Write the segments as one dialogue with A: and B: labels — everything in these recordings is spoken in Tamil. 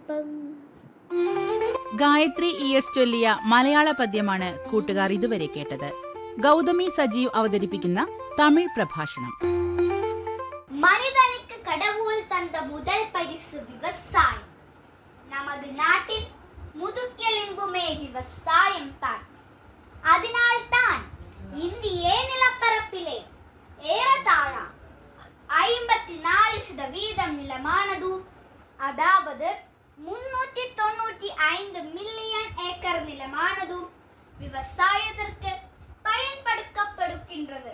A: ഒപ്പം
B: ഗായത്രി ഇ എസ് ചൊല്ലിയ മലയാള പദ്യമാണ് കൂട്ടുകാർ ഇതുവരെ കേട്ടത് ഗൗതമി സജീവ് അവതരിപ്പിക്കുന്ന തമിഴ് പ്രഭാഷണം
C: மனிதனுக்கு கடவுள் தந்த முதல் பரிசு விவசாயம் நமது நாட்டின் முதுகெலும்புமே விவசாயம் தான் அதனால்தான் இந்திய நிலப்பரப்பிலே ஏறத்தாழ ஐம்பத்தி நாலு சதவீதம் நிலமானது அதாவது முன்னூற்றி தொண்ணூற்றி ஐந்து மில்லியன் ஏக்கர் நிலமானது விவசாயத்திற்கு பயன்படுத்தப்படுகின்றது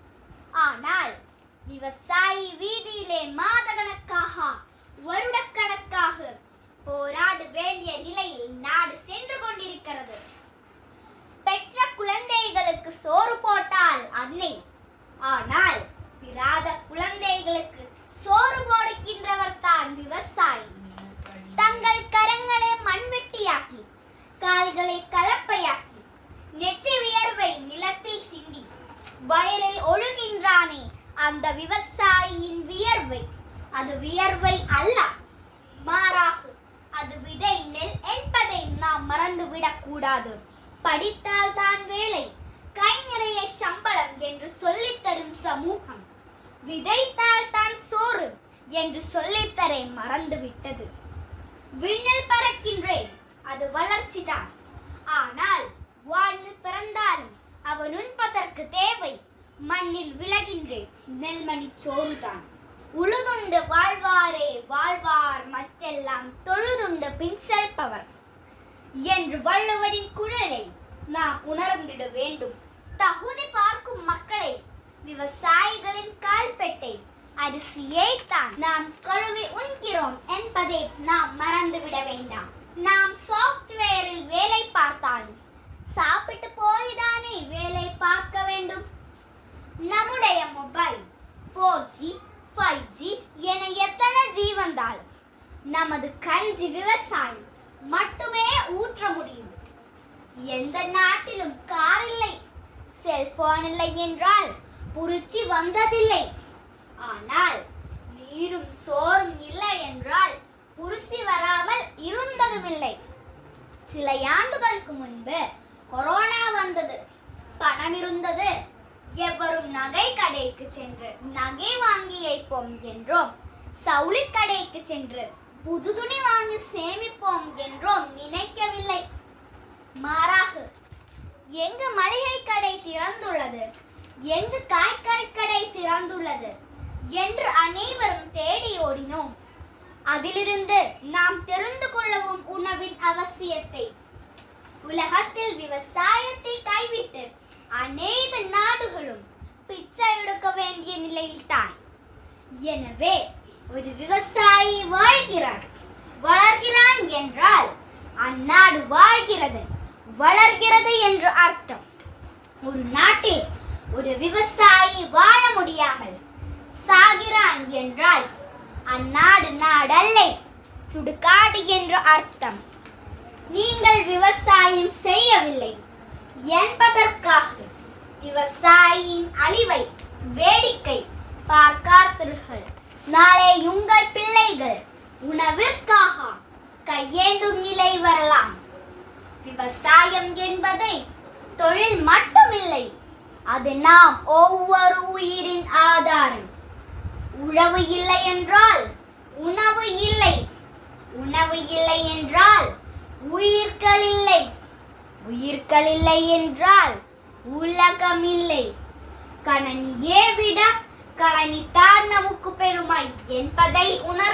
C: ஆனால் விவசாயி வீதியிலே மாதக்கணக்காக வருடக்கணக்காக போராட வேண்டிய நிலையில் நாடு சென்று கொண்டிருக்கிறது பெற்ற குழந்தைகளுக்கு சோறு போட்டால் அன்னை ஆனால் பிறாத குழந்தைகளுக்கு சோறு போடுகின்றவர் தான் விவசாயி தங்கள் கரங்களை மண்வெட்டியாக்கி கால்களை கலப்பையாக்கி நெத்தி வியர்வை நிலத்தில் சிந்தி வயலில் ஒழுகின்றானே அந்த விவசாயியின் வியர்வை அது வியர்வை அல்ல மாறாக அது விதை நெல் என்பதை நாம் மறந்துவிடக் கூடாது படித்தால் தான் வேலை கை நிறைய சம்பளம் என்று சொல்லித் தரும் சமூகம் விதைத்தால் தான் சோறு என்று சொல்லித்தர மறந்துவிட்டது விண்ணில் பறக்கின்றேன் அது வளர்ச்சிதான் ஆனால் வானில் பிறந்தாலும் அவன் உண்பதற்கு தேவை மண்ணில் விலகின்றேன் நெல்மணி சோறுதான் உழுதுண்டு வாழ்வாரே வாழ்வார் மற்றெல்லாம் தொழுதுண்டு பின் செல்பவர் என்று வள்ளுவரின் குரலை நாம் உணர்ந்திட வேண்டும் தகுதி பார்க்கும் மக்களை விவசாயிகளின் கால்பெட்டை அரிசியை தான் நாம் கழுவி உண்கிறோம் என்பதை நாம் மறந்துவிட வேண்டாம் நாம் சாஃப்ட்வேரில் வேலை பார்த்தாலும் சாப்பிட்டு போய்தானே வேலை பார்க்க வேண்டும் நம்முடைய mobile four G five G என எத்தனை ஜி வந்தாலும் நமது கஞ்சி விவசாயம் மட்டுமே ஊற்ற முடியும் எந்த நாட்டிலும் கார் இல்லை செல்போன் இல்லை என்றால் புரிச்சி வந்ததில்லை ஆனால் நீரும் சோறும் இல்லை என்றால் புரிசி வராமல் இருந்ததுமில்லை சில ஆண்டுகளுக்கு முன்பு கொரோனா வந்தது பணம் இருந்தது எவரும் நகை கடைக்கு சென்று நகை வாங்கி வைப்போம் என்றோம் சவுளி கடைக்கு சென்று புது துணி வாங்கி சேமிப்போம் என்றோம் நினைக்கவில்லை மாறாக எங்கு மளிகை கடை திறந்துள்ளது எங்கு காய்கறி கடை திறந்துள்ளது என்று அனைவரும் தேடி ஓடினோம் அதிலிருந்து நாம் தெரிந்து கொள்ளவும் உணவின் அவசியத்தை உலகத்தில் விவசாயத்தை கைவிட்டு அனைத்து நாடுகளும் பிச்சை எடுக்க வேண்டிய நிலையில்தான் எனவே ஒரு விவசாயி வாழ்கிறார் வளர்கிறான் என்றால் அந்நாடு வாழ்கிறது வளர்கிறது என்று அர்த்தம் ஒரு நாட்டில் ஒரு விவசாயி வாழ முடியாமல் சாகிறான் என்றால் அந்நாடு நாடல்லை சுடுகாடு என்று அர்த்தம் நீங்கள் விவசாயம் செய்யவில்லை என்பதற்காக விவசாயியின் அழிவை வேடிக்கை பார்க்காதீர்கள் நாளை உங்கள் பிள்ளைகள் உணவிற்காக கையேந்தும் நிலை வரலாம் விவசாயம் என்பதை தொழில் மட்டுமில்லை அது நாம் ஒவ்வொரு உயிரின் ஆதாரம் உழவு இல்லை என்றால் உணவு இல்லை உணவு இல்லை என்றால் உயிர்கள் இல்லை உயிர்கள் இல்லை என்றால் உலகம் இல்லை கணனியே விட கணனித்தான் நமக்கு பெருமை என்பதை உணர்